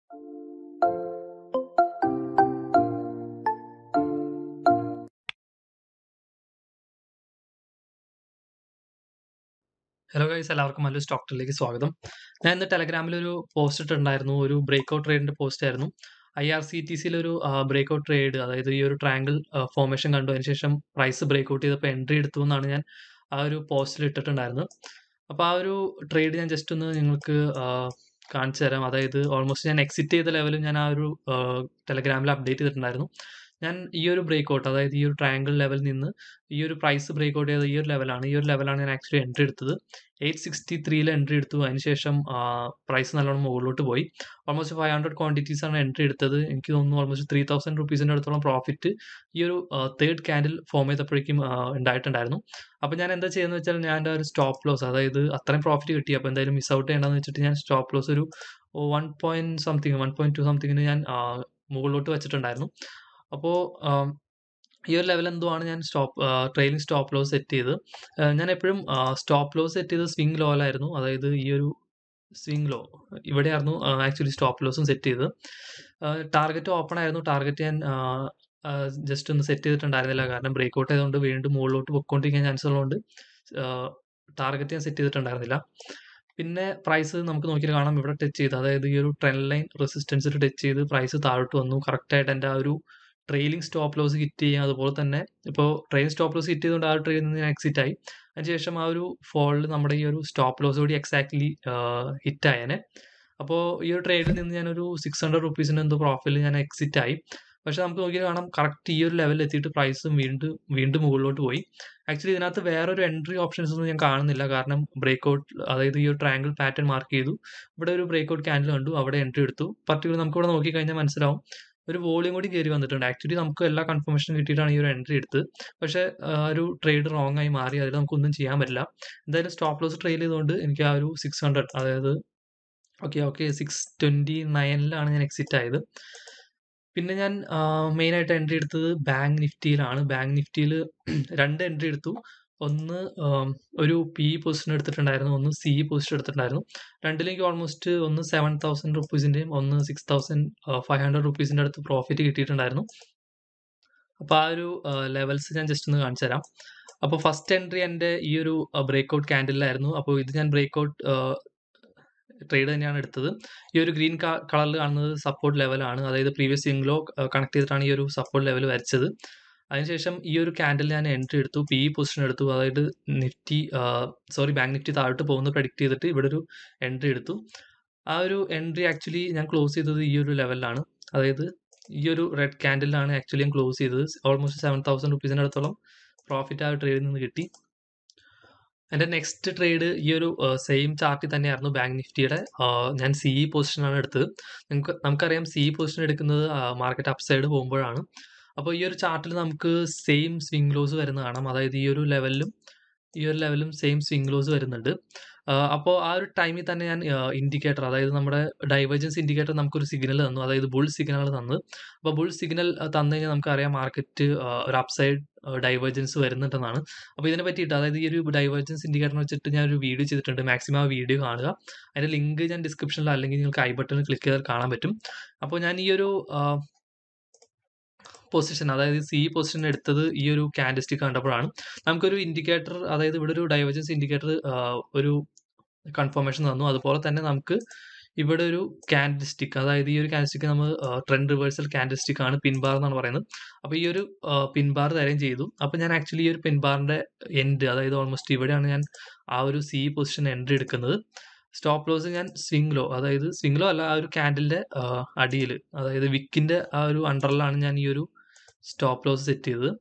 Hello guys എല്ലാവർക്കും നല്ലൊരു stock ട്രെയിലേക്ക് സ്വാഗതം ഞാൻ ഇന്ന് ടെലഗ്രാമിൽ ഒരു പോസ്റ്റ് ഇട്ടിട്ടുണ്ടായിരുന്നു ഒരു ബ്രേക്ക് ഔട്ട് ട്രേഡിന്റെ പോസ്റ്റ് ആയിരുന്നു ഐ ആർ സി ടി സിയിൽ ഒരു ബ്രേക്ക് ഔട്ട് ട്രേഡ് അതായത് ഈ ഒരു ട്രാങ്കിൾ ഫോർമേഷൻ കണ്ടു അതിന് ശേഷം പ്രൈസ് ബ്രേക്ക് ഔട്ട് ചെയ്തപ്പോൾ എൻട്രി എടുത്തു എന്നാണ് ഞാൻ ആ ഒരു പോസ്റ്റിൽ ഇട്ടിട്ടുണ്ടായിരുന്നത് അപ്പോൾ ആ ഒരു ട്രേഡ് ഞാൻ ജസ്റ്റ് ഒന്ന് നിങ്ങൾക്ക് കാണിച്ചു തരാം അതായത് ഓൾമോസ്റ്റ് ഞാൻ എക്സിറ്റ് ചെയ്ത ലെവലും ഞാൻ ആ ഒരു ടെലഗ്രാമിൽ അപ്ഡേറ്റ് ചെയ്തിട്ടുണ്ടായിരുന്നു ഞാൻ ഈ ഒരു ബ്രേക്ക് ഔട്ട് അതായത് ഈ ഒരു ട്രയാങ്കിൾ ലെവലിൽ നിന്ന് ഈ ഒരു പ്രൈസ് ബ്രേക്ക് ഔട്ട് ചെയ്ത ഈ ഒരു ലെവലാണ് ഈ ഒരു ലെവലാണ് ഞാൻ ആക്ച്വലി എൻട്രി എടുത്തത് എയ്റ്റ് സിക്സ്റ്റി ത്രീയിൽ എൻട്രി എടുത്തു അതിനുശേഷം പ്രൈസ് നല്ലോണം മുകളിലോട്ട് പോയി ഓൾമോസ്റ്റ് ഫൈവ് ഹൺഡ്രഡ് ക്വാണ്ടിറ്റീസ് ആണ് എൻട്രി എടുത്തത് എനിക്ക് തോന്നുന്നു ഓൾമോസ്റ്റ് ത്രീ തൗസൻഡ് റുപ്പീസിൻ്റെ അടുത്തോളം പ്രോഫിറ്റ് ഈ ഒരു തേർഡ് ക്യാൻഡിൽ ഫോം ചെയ്തപ്പോഴേക്കും ഉണ്ടായിട്ടുണ്ടായിരുന്നു അപ്പോൾ ഞാൻ എന്താ ചെയ്യുന്നത് വെച്ചാൽ ഞാൻ എൻ്റെ ഒരു സ്റ്റോപ്പ് ലോസ് അതായത് അത്രയും പ്രോഫിറ്റ് കിട്ടി അപ്പോൾ എന്തായാലും മിസ് ഔട്ട് ചെയ്യേണ്ടതെന്ന് വെച്ചിട്ട് ഞാൻ സ്റ്റോപ്പ് ലോസ് ഒരു one point something one point two സംതിങ്ങിന് ഞാൻ മുകളിലോട്ട് വെച്ചിട്ടുണ്ടായിരുന്നു അപ്പോൾ ഈ ഒരു ലെവൽ എന്തോ ആണ് ഞാൻ stop trailing stop loss set ചെയ്ത് ഞാൻ എപ്പോഴും സ്റ്റോപ്പ് ലോസ് സെറ്റ് ചെയ്ത് സ്വിംഗ് ലോയിലായിരുന്നു അതായത് ഈ ഒരു സ്വിംഗ് ലോ ഇവിടെയായിരുന്നു ആക്ച്വലി സ്റ്റോപ്പ് ലോസും സെറ്റ് ചെയ്ത് ടാർഗറ്റ് ഓപ്പൺ ആയിരുന്നു ടാർഗറ്റ് ഞാൻ ജസ്റ്റ് ഒന്ന് സെറ്റ് ചെയ്തിട്ടുണ്ടായിരുന്നില്ല കാരണം ബ്രേക്ക് ഔട്ട് ആയതുകൊണ്ട് വീണ്ടും മുകളിലോട്ട് പൊയ്ക്കൊണ്ടിരിക്കാൻ ചാൻസ് ഉള്ളതുകൊണ്ട് ടാർഗറ്റ് ഞാൻ സെറ്റ് ചെയ്തിട്ടുണ്ടായിരുന്നില്ല പിന്നെ പ്രൈസ് നമുക്ക് നോക്കിയാൽ കാണാം ഇവിടെ ടച്ച് ചെയ്ത് അതായത് ഈ ഒരു ട്രെൻഡ് ലൈൻ റെസിസ്റ്റൻസിൽ ടച്ച് ചെയ്ത് പ്രൈസ് താഴോട്ട് വന്നു കറക്റ്റായിട്ട് എൻ്റെ ആ ഒരു ട്രെയിലിംഗ് സ്റ്റോപ്പ് ലോസ് ഹിറ്റ് ചെയ്യാം അതുപോലെ തന്നെ ഇപ്പോൾ ട്രെയിലിംഗ് സ്റ്റോപ്പ് ലോസ് ഹിറ്റ് ചെയ്തുകൊണ്ട് ആ ഒരു ട്രെയിനിൽ നിന്ന് ഞാൻ എക്സിറ്റ് ആയി അതിനുശേഷം ആ ഒരു ഫോളിൽ നമ്മുടെ ഈ ഒരു സ്റ്റോപ്പ് ലോസ് കൂടി എക്സാക്ട്ലി ഹിറ്റ് ആയേനെ അപ്പോൾ ഈ ഒരു ട്രേഡിൽ നിന്ന് ഞാനൊരു സിക്സ് ഹൺഡ്രഡ് റുപ്പീസിന് എന്തോ പ്രോഫിറ്റിൽ ഞാൻ എക്സിറ്റ് ആയി പക്ഷേ നമുക്ക് നോക്കിയാൽ കാണാം കറക്റ്റ് ഈ ഒരു ലെവലിൽ എത്തിയിട്ട് പ്രൈസും വീണ്ടും വീണ്ടും മുകളിലോട്ട് പോയി ആക്ച്വലി ഇതിനകത്ത് വേറൊരു എൻട്രി ഓപ്ഷൻസ് ഒന്നും ഞാൻ കാണുന്നില്ല കാരണം ബ്രേക്ക് ഔട്ട് അതായത് ഈ ഒരു ട്രയാങ്കിൾ പാറ്റേൺ മാർക്ക് ചെയ്തു ഇവിടെ ഒരു ബ്രേക്ക് ഔട്ട് ക്യാൻഡിൽ കണ്ടു അവിടെ എൻട്രി എടുത്തു പർട്ടിക്കുലർ നമുക്ക് ഇവിടെ നോക്കിക്കഴിഞ്ഞാൽ മനസ്സിലാവും ഒരു വോളിയം കൂടി കയറി വന്നിട്ടുണ്ട് ആക്ച്വലി നമുക്ക് എല്ലാ കൺഫർമേഷനും കിട്ടിയിട്ടാണ് ഈ ഒരു എൻട്രി എടുത്ത് പക്ഷേ ഒരു ട്രേഡ് റോങ് ആയി മാറി അതിൽ നമുക്കൊന്നും ചെയ്യാൻ പറ്റില്ല എന്തായാലും സ്റ്റോപ്പ് ലോസ് ട്രെയിൽ ചെയ്തുകൊണ്ട് എനിക്ക് ആ ഒരു സിക്സ് ഹൺഡ്രഡ് അതായത് ഓക്കെ ഓക്കെ സിക്സ് ട്വൻറ്റി നയനിലാണ് ഞാൻ എക്സിറ്റ് ആയത് പിന്നെ ഞാൻ മെയിനായിട്ട് എൻട്രി എടുത്തത് ബാങ്ക് നിഫ്റ്റിയിലാണ് ബാങ്ക് നിഫ്റ്റിയിൽ രണ്ട് എൻട്രി എടുത്തു ഒന്ന് ഒരു പി പൊസിഷൻ എടുത്തിട്ടുണ്ടായിരുന്നു ഒന്ന് സി പൊസിഷൻ എടുത്തിട്ടുണ്ടായിരുന്നു രണ്ടിലേക്ക് ഓൾമോസ്റ്റ് ഒന്ന് സെവൻ തൗസൻഡ് റുപ്പീസിൻ്റെയും ഒന്ന് സിക്സ് തൗസൻഡ് ഫൈവ് ഹൺഡ്രഡ് റുപ്പീസിൻ്റെ അടുത്ത് പ്രോഫിറ്റ് കിട്ടിയിട്ടുണ്ടായിരുന്നു അപ്പോൾ ആ ഒരു ലെവൽസ് ഞാൻ ജസ്റ്റ് ഒന്ന് കാണിച്ചു തരാം അപ്പോൾ ഫസ്റ്റ് എൻട്രി എൻ്റെ ഈ ഒരു ബ്രേക്ക് ഔട്ട് ക്യാൻഡിലായിരുന്നു അപ്പോൾ ഇത് ഞാൻ ബ്രേക്ക് ഔട്ട് ട്രേഡ് തന്നെയാണ് എടുത്തത് ഈ ഒരു ഗ്രീൻ കളറിൽ കാണുന്നത് സപ്പോർട്ട് ലെവലാണ് അതായത് പ്രീവിയസ് സിംഗ്ലോ കണക്ട് ചെയ്തിട്ടാണ് ഈ ഒരു സപ്പോർട്ട് ലെവൽ വരച്ചത് അതിനുശേഷം ഈ ഒരു ക്യാൻഡിൽ ഞാൻ എൻട്രി എടുത്തു പി പൊസിഷൻ എടുത്തു അതായത് നിഫ്റ്റി സോറി ബാങ്ക് നിഫ്റ്റി താഴോട്ട് പോകുന്നത് പ്രഡിക്റ്റ് ചെയ്തിട്ട് ഇവിടെ ഒരു എൻട്രി എടുത്തു ആ ഒരു എൻട്രി ആക്ച്വലി ഞാൻ ക്ലോസ് ചെയ്തത് ഈ ഒരു ലെവലിലാണ് അതായത് ഈ ഒരു റെഡ് ക്യാൻഡിലാണ് ആക്ച്വലി ഞാൻ ക്ലോസ് ചെയ്തത് ഓൾമോസ്റ്റ് സെവൻ തൗസൻഡ് റുപ്പീസിൻ്റെ അടുത്തോളം പ്രോഫിറ്റ് ആ ട്രേഡിൽ നിന്ന് കിട്ടി എൻ്റെ നെക്സ്റ്റ് ട്രേഡ് ഈ ഒരു സെയിം ചാർട്ടിൽ തന്നെയായിരുന്നു ബാങ്ക് നിഫ്റ്റിയുടെ ഞാൻ സി ഇ പൊസിഷനാണ് എടുത്തത് നമുക്ക് നമുക്കറിയാം സി ഇ പൊസിഷൻ എടുക്കുന്നത് മാർക്കറ്റ് അപ്പ് സൈഡ് പോകുമ്പോഴാണ് അപ്പോൾ ഈ ഒരു ചാർട്ടിൽ നമുക്ക് സെയിം സ്വിംഗ് ലോസ് വരുന്ന കാണാം അതായത് ഈ ഒരു ലെവലിലും ഈ ഒരു ലെവലും സെയിം സ്വിംഗ് ലോസ് വരുന്നുണ്ട് അപ്പോൾ ആ ഒരു ടൈമിൽ തന്നെ ഞാൻ ഇൻഡിക്കേറ്റർ അതായത് നമ്മുടെ ഡൈവേർജൻസ് ഇൻഡിക്കേറ്റർ നമുക്കൊരു സിഗ്നൽ തന്നു അതായത് ബുൾ സിഗ്നൽ തന്നു അപ്പോൾ ബുൾ സിഗ്നൽ തന്നു കഴിഞ്ഞാൽ നമുക്കറിയാം മാർക്കറ്റ് ഒരു അപ്സൈഡ് ഡൈവേർജൻസ് വരുന്നുണ്ടെന്നാണ് അപ്പോൾ ഇതിനെ പറ്റിയിട്ട് അതായത് ഈ ഒരു ഡൈവേർജൻസ് ഇൻഡിക്കേറ്റർ വെച്ചിട്ട് ഞാൻ ഒരു വീഡിയോ ചെയ്തിട്ടുണ്ട് മാക്സിമം ആ വീഡിയോ കാണുക അതിൻ്റെ ലിങ്ക് ഞാൻ ഡിസ്ക്രിപ്ഷനിൽ അല്ലെങ്കിൽ നിങ്ങൾക്ക് ഐ ബട്ടണിൽ ക്ലിക്ക് ചെയ്താൽ കാണാൻ പറ്റും അപ്പോൾ ഞാൻ ഈ ഒരു പൊസിഷൻ അതായത് സി പൊസിഷൻ എടുത്തത് ഈ ഒരു ക്യാൻഡിസ്റ്റിക് കണ്ടപ്പോഴാണ് നമുക്കൊരു ഇൻഡിക്കേറ്റർ അതായത് ഇവിടെ ഒരു ഡൈവേർജൻസ് ഇൻഡിക്കേറ്റർ ഒരു കൺഫർമേഷൻ തന്നു അതുപോലെ തന്നെ നമുക്ക് ഇവിടെ ഒരു ക്യാൻഡിസ്റ്റിക് അതായത് ഈ ഒരു ക്യാൻഡിസ്റ്റിക് നമ്മൾ ട്രെൻഡ് റിവേഴ്സൽ ക്യാൻഡിസ്റ്റിക് ആണ് പിൻബാർ എന്നാണ് പറയുന്നത് അപ്പോൾ ഈ ഒരു പിൻബാർ തരം ചെയ്തു അപ്പോൾ ഞാൻ ആക്ച്വലി ഈ ഒരു പിൻബാറിൻ്റെ എൻഡ് അതായത് ഓൾമോസ്റ്റ് ഇവിടെയാണ് ഞാൻ ആ ഒരു സി പൊസിഷൻ എൻട്രി എടുക്കുന്നത് സ്റ്റോപ്പ് ലോസ് ഞാൻ സ്വിംഗ് ലോ അതായത് സ്വിംഗ് ലോ അല്ല ആ ഒരു ക്യാൻഡിലിൻ്റെ അടിയിൽ അതായത് വിക്കിൻ്റെ ആ ഒരു അണ്ടറിലാണ് ഞാൻ ഈ ഒരു സ്റ്റോപ്പ് ലോസ് സെറ്റ് ചെയ്തത്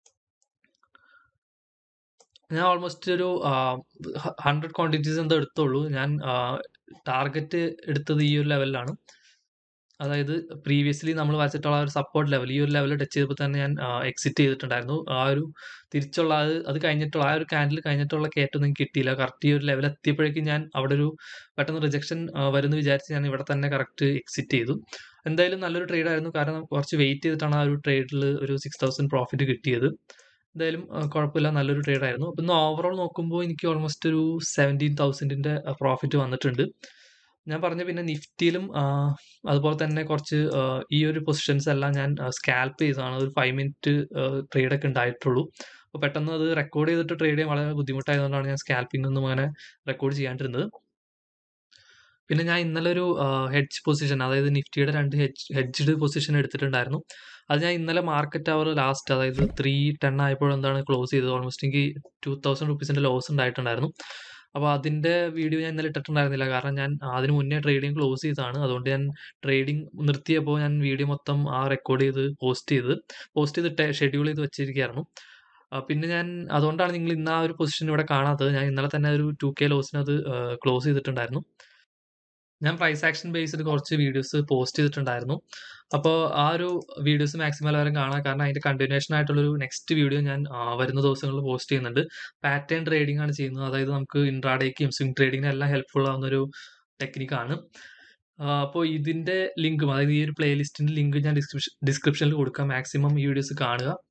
ഞാൻ ഓൾമോസ്റ്റ് ഒരു ഹൺഡ്രഡ് ക്വാണ്ടിറ്റീസ് എന്തോ എടുത്തുള്ളൂ ഞാൻ ടാർഗറ്റ് എടുത്തത് ഈ ഒരു ലെവലിലാണ് അതായത് പ്രീവിയസ്ലി നമ്മൾ വരച്ചിട്ടുള്ള ഒരു സപ്പോർട്ട് ലെവൽ ഈ ഒരു ലെവൽ ടച്ച് ചെയ്തപ്പോൾ തന്നെ ഞാൻ എക്സിറ്റ് ചെയ്തിട്ടുണ്ടായിരുന്നു ആ ഒരു തിരിച്ചുള്ള അത് അത് കഴിഞ്ഞിട്ടുള്ള ആ ഒരു ക്യാൻഡിൽ കഴിഞ്ഞിട്ടുള്ള കയറ്റം എനിക്ക് കിട്ടിയില്ല കറക്റ്റ് ഈ ഒരു ലെവൽ എത്തിയപ്പോഴേക്കും ഞാൻ അവിടെ ഒരു പെട്ടെന്ന് റിജക്ഷൻ വരുമെന്ന് വിചാരിച്ച് ഞാൻ ഇവിടെ തന്നെ കറക്റ്റ് എക്സിറ്റ് ചെയ്തു എന്തായാലും നല്ലൊരു ട്രേഡ് ആയിരുന്നു കാരണം കുറച്ച് വെയിറ്റ് ചെയ്തിട്ടാണ് ആ ഒരു ട്രേഡിൽ ഒരു സിക്സ് തൗസൻഡ് പ്രോഫിറ്റ് കിട്ടിയത് എന്തായാലും കുഴപ്പമില്ല നല്ലൊരു ട്രേഡ് ആയിരുന്നു അപ്പം ഇന്ന് ഓവറോൾ നോക്കുമ്പോൾ എനിക്ക് ഓൾമോസ്റ്റ് ഒരു സെവൻറ്റീൻ തൗസൻഡിൻ്റെ പ്രോഫിറ്റ് വന്നിട്ടുണ്ട് ഞാൻ പറഞ്ഞ പിന്നെ നിഫ്റ്റിയിലും ആഹ്, അതുപോലെ തന്നെ കുറച്ച് ആഹ്, ഈ ഒരു പൊസിഷൻസ് എല്ലാം ഞാൻ ആഹ്, സ്കാൽപ്പ് ചെയ്തതാണ്. ഒരു 5 മിനിറ്റ് ആഹ്, ട്രേഡൊക്കെ ഉണ്ടായിട്ടുള്ളൂ. അപ്പോൾ പെട്ടെന്ന് അത് റെക്കോർഡ് ചെയ്തിട്ട് ട്രേഡ് ചെയ്യാൻ വളരെ ബുദ്ധിമുട്ടായതുകൊണ്ടാണ് ഞാൻ സ്കാൽപ്പിംഗ് ഒന്നും അങ്ങനെ റെക്കോർഡ് ചെയ്യാണ്ടിരുന്നത്. പിന്നെ ഞാൻ ഇന്നലെ ഒരു ആഹ്, ഹെഡ്ജ് പൊസിഷൻ അതായത് നിഫ്റ്റിയുടെ 2 ഹെഡ്ജ് ഹെഡ്ജ്ഡ് പൊസിഷൻ എടുത്തിട്ടുണ്ടായിരുന്നു. അത് ഞാൻ ഇന്നലെ മാർക്കറ്റ് അവർ ലാസ്റ്റ് അതായത് 3:10 ആയപ്പോൾ എന്താണ് ക്ലോസ് ചെയ്തത്. ഓൾമോസ്റ്റ് എനിക്ക് 2000 റുപ്പീസിന്റെ ലോസ് ഉണ്ടായിട്ടുണ്ടായിരുന്നു. അപ്പോൾ അതിന്റെ വീഡിയോ ഞാൻ ഇന്നലെ ഇട്ടിട്ടുണ്ടായിരുന്നില്ല. കാരണം ഞാൻ അതിന് മുന്നേ ട്രേഡിംഗ് ക്ലോസ് ചെയ്തതാണ്. അതുകൊണ്ട് ഞാൻ ട്രേഡിംഗ് നിർത്തിയപ്പോൾ ഞാൻ വീഡിയോ മൊത്തം ആ റെക്കോർഡ് ചെയ്ത് പോസ്റ്റ് ചെയ്ത് പോസ്റ്റ് ചെയ്തിട്ട് ഷെഡ്യൂൾ ചെയ്ത് വെച്ചിരിക്കുകയായിരുന്നു. ആഹ്, പിന്നെ ഞാൻ അതുകൊണ്ടാണ് നിങ്ങൾ ഇന്ന് ആ ഒരു പൊസിഷൻ ഇവിടെ കാണാത്തത്. ഞാൻ ഇന്നലെ തന്നെ ഒരു 2K ലോസിന് അത് ആഹ്, ക്ലോസ് ചെയ്തിട്ടുണ്ടായിരുന്നു. ഞാൻ പ്രൈസ് ആക്ഷൻ ബേസ്ഡ് കുറച്ച് വീഡിയോസ് പോസ്റ്റ് ചെയ്തിട്ടുണ്ടായിരുന്നു. അപ്പോൾ ആ ഒരു വീഡിയോസ് മാക്സിമം എല്ലാവരും കാണാൻ കാരണം അതിന്റെ കണ്ടിന്യൂഷൻ ആയിട്ടുള്ളൊരു നെക്സ്റ്റ് വീഡിയോ ഞാൻ ആഹ്, വരുന്ന ദിവസങ്ങളിൽ പോസ്റ്റ് ചെയ്യുന്നുണ്ട്. പാറ്റേൺ ട്രേഡിംഗ് ആണ് ചെയ്യുന്നത്. അതായത് നമുക്ക് ഇൻട്രാഡേക്കും സ്വിംഗ് ട്രേഡിങ്ങിനും എല്ലാം ഹെൽപ്ഫുൾ ആവുന്ന ഒരു ടെക്നിക്കാണ്. ആഹ്, അപ്പോൾ ഇതിന്റെ ലിങ്കും അതായത് ഈ ഒരു പ്ലേലിസ്റ്റിന്റെ ലിങ്ക് ഞാൻ ഡിസ്ക്രിപ്ഷൻ ഡിസ്ക്രിപ്ഷനിൽ കൊടുക്കാം. മാക്സിമം ഈ വീഡിയോസ് കാണുക.